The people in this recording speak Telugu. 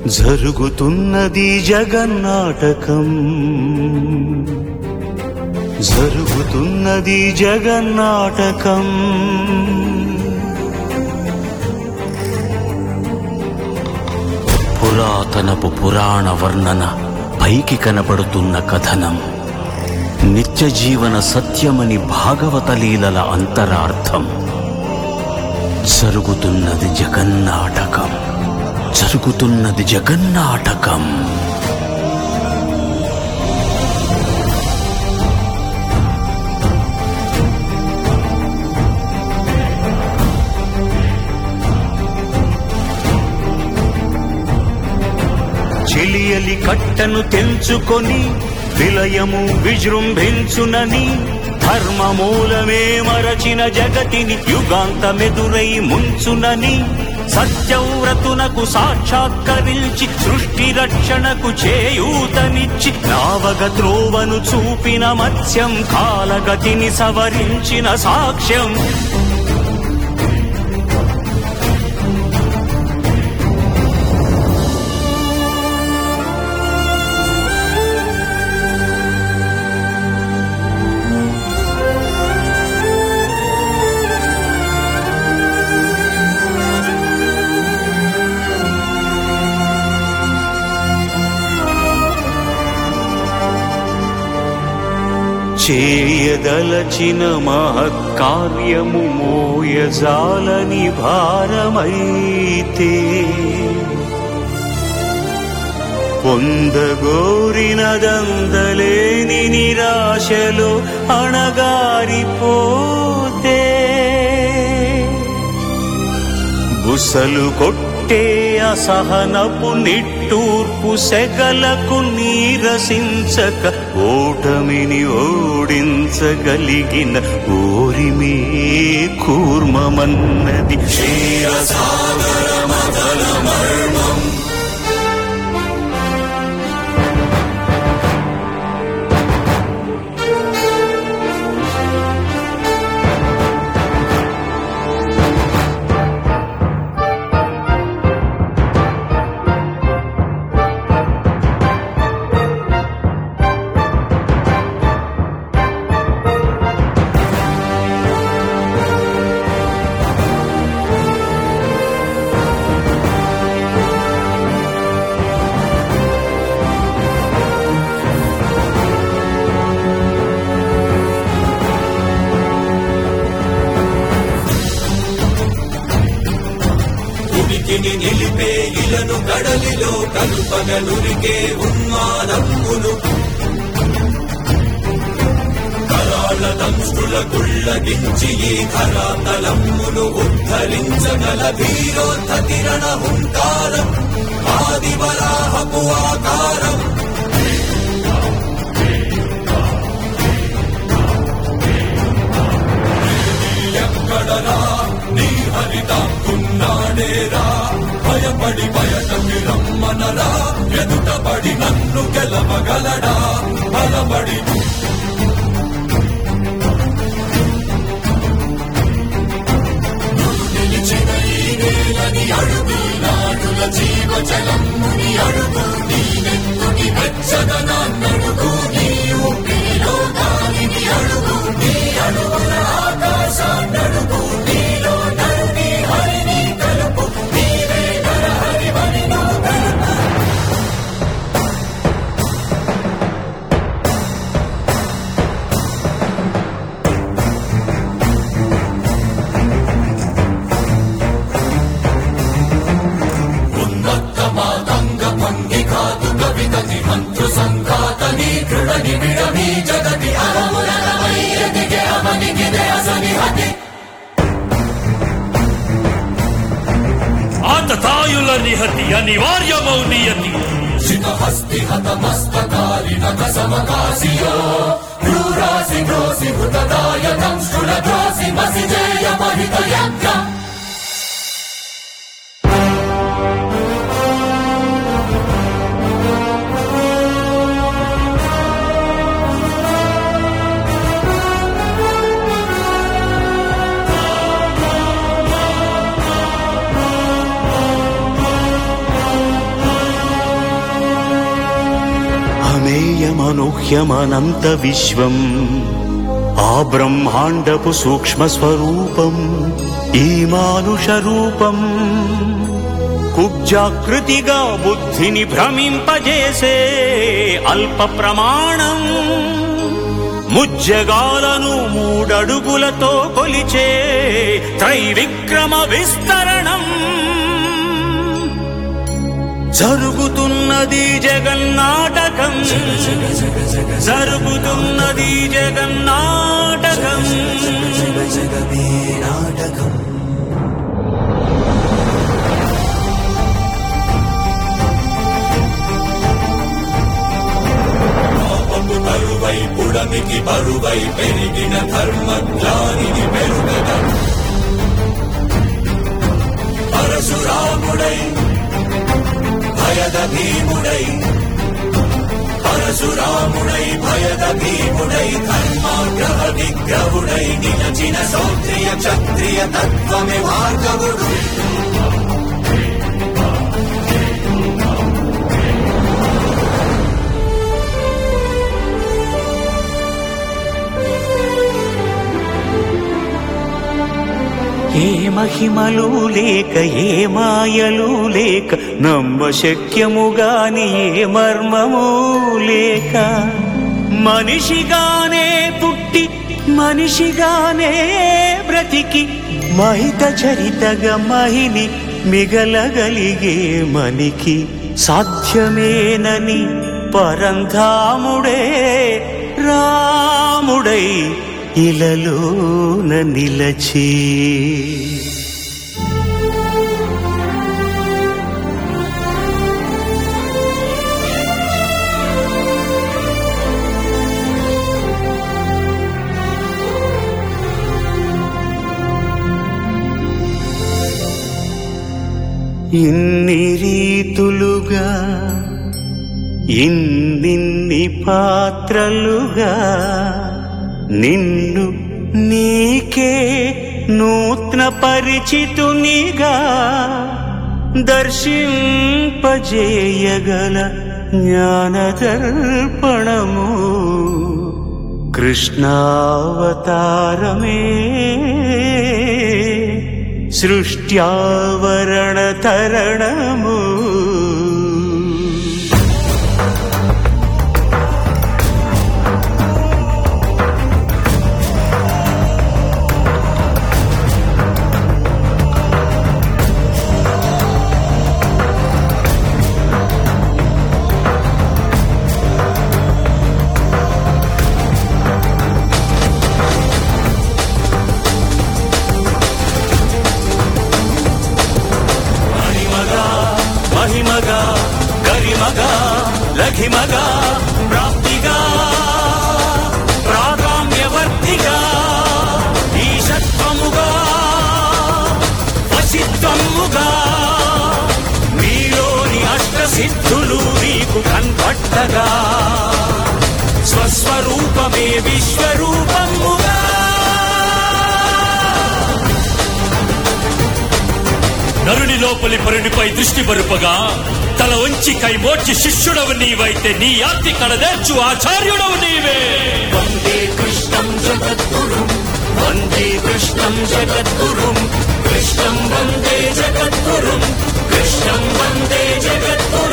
జరుగుతున్నది జగన్నాటకం జరుగుతున్నది జగన్నాటకం పురాతనపు పురాణ వర్ణన పైకి కనబడుతున్న కథనం నిత్య జీవన సత్యమని భాగవత లీలల అంతరార్థం జరుగుతున్నది జగన్నాటకం జరుగుతున్నది జగన్నాటకం చెలియలి కట్టను తెంచుకొని విలయము విజృంభించునని ధర్మమూలమే మరచిన జగతిని యుగాంతమెదురై ముంచునని సత్యవ్రతునకు సాక్షాత్కరించి సృష్టి రక్షణకు చేయూతనిచ్చి నావగ త్రోవను చూపిన మత్స్యం కాలగతిని సవరించిన సాక్ష్యం చేయదలచిన మహత్కార్యము మోయజాలని భారమైతే పొందగోరినదందలేని నిరాశలో అణగారిపోతే బుసలు కొట్టే అసహనపు నిట్టూర్పు సెగలకు నీరసించక ఓటమిని ఓడించగలిగిన ఓరిమే కూర్మమన్నది క్షీరసాగర మదన మర్మం ఉనికిని నిలిపే ఇలను గడలిలో కలుపగలురికే ఉన్మాదమ్మును కరాళ దంష్టుల గుళ్ళగించి ఈ కరాతలమ్మును ఉద్ధరించగల ధీరోద్ధతిరణ హుంకారం ఆది వరాహపు ఆకారం ఎక్కడరా నీ హరితాకున్నాడేరా భయపడి బయటకి రమ్మనరా ఎదుటపడి నన్ను గెలవగలడా బలపడి నిలిచిన ఈ నేలని అడుగు నాడుల జీవజలమ్ముని అడుగు నీ నెత్తుని వెచ్చదనాన్నడుగు నీ ఊపిరిలో గాలిని అడుగు నీ అడుగుల ఆకాశాన్నడుగు నీలో నరుని హరిని కలుపు నీవే నరహరివని నువ్వు కలుపు ఉన్మత్త మాతంగ భంగి కాదు కవితని మంత్రు సంఘాతని దృఢ నిబిడమీ జగతి అరమురమై ఎదిగే అవనిగిదే అసని హతి ఆతతాయుల నిహతి అనివార్యమౌ నియతి శిఖహస్తి హత మస్తకాలి నక సమకాశియో క్రూరాసి గ్రోసి హృతదాయ దంష్టుల ద్రోసి మసి జయ మహిత యజ్ఞ మానుహ్యమనంత విశ్వం ఆ బ్రహ్మాండపు సూక్ష్మ స్వరూపం ఈ మానుష రూపం కుబ్జాకృతిగా బుద్ధిని భ్రమింపజేసే అల్ప ప్రమాణం ముజ్జగాలను మూడడుగులతో కొలిచే త్రైవిక్రమ విస్తరణం జరుగుతున్నది జగన్నాటకం జరుగుతున్నది జగన్నాటకం జగమే నాటకం పాపము బరువై పుడమికి బరువై పెరిగిన ధర్మ జ్ఞానిని పెరుగద పరశురాముడై భయద భీముడై పరశురాముడై భయద భీముడై ధర్మాగ్రహ విగ్రహుడై నిలచిన సౌత్రియ క్షత్రియ తత్వమే భార్గవుడు ఏ మహిమలు లేక ఏ మాయలు లేక నమ్మ శక్యముగాని ఏ మర్మము లేక మనిషిగానే పుట్టి మనిషిగానే బ్రతికి మహిత చరితగా మహిని మిగలగలిగే మనికి సాధ్యమేనని పరంధాముడే రాముడై ఇలలోన నిలచి ఇన్ని రీతులుగా ఇన్నిన్ని పాత్రలుగా నిన్ను నీకే నూత్న పరిచితునిగా దర్శింపజేయగల జ్ఞానదర్పణము కృష్ణావతారమే సృష్ట్యావరణ తరణము మహిమగా గరిమగా లఘిమగా ప్రాప్తిగా ప్రాగామ్యవర్తిగా ఈశత్వముగా వశిత్వముగా నీలోని అష్టసిద్ధులు నీకు కన్పట్టగా స్వస్వరూపమే విశ్వరూపముగా నరుని లోపలి పరునిపై దృష్టి బరుపగా తల వంచి కైమోర్చి శిష్యుడవు నీవైతే నీ ఆర్తి కడదేర్చు ఆచార్యుడవు నీవే వందే కృష్ణం జగద్గురుం వందే కృష్ణం జగద్గురుం కృష్ణం వందే జగద్గురుం కృష్ణం వందే జగద్గురుం